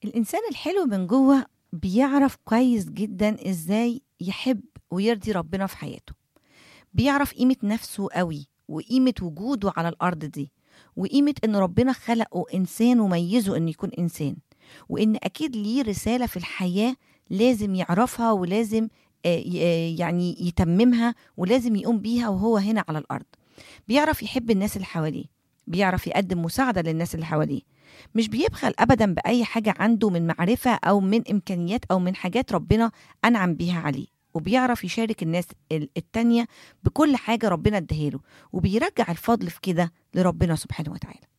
الإنسان الحلو من جوه بيعرف كويس جدا إزاي يحب ويرضي ربنا في حياته بيعرف قيمة نفسه قوي وقيمة وجوده على الأرض دي وقيمة إن ربنا خلقه إنسان وميزه إنه يكون إنسان وإن أكيد ليه رسالة في الحياة لازم يعرفها ولازم آه، ي- آه، يعني يتممها ولازم يقوم بيها وهو هنا على الأرض بيعرف يحب الناس اللي حواليه بيعرف يقدم مساعدة للناس اللي حواليه مش بيبخل أبدا بأي حاجة عنده من معرفة أو من إمكانيات أو من حاجات ربنا أنعم بيها عليه وبيعرف يشارك الناس ال- التانية بكل حاجة ربنا اداها له وبيرجع الفضل في كده لربنا سبحانه وتعالى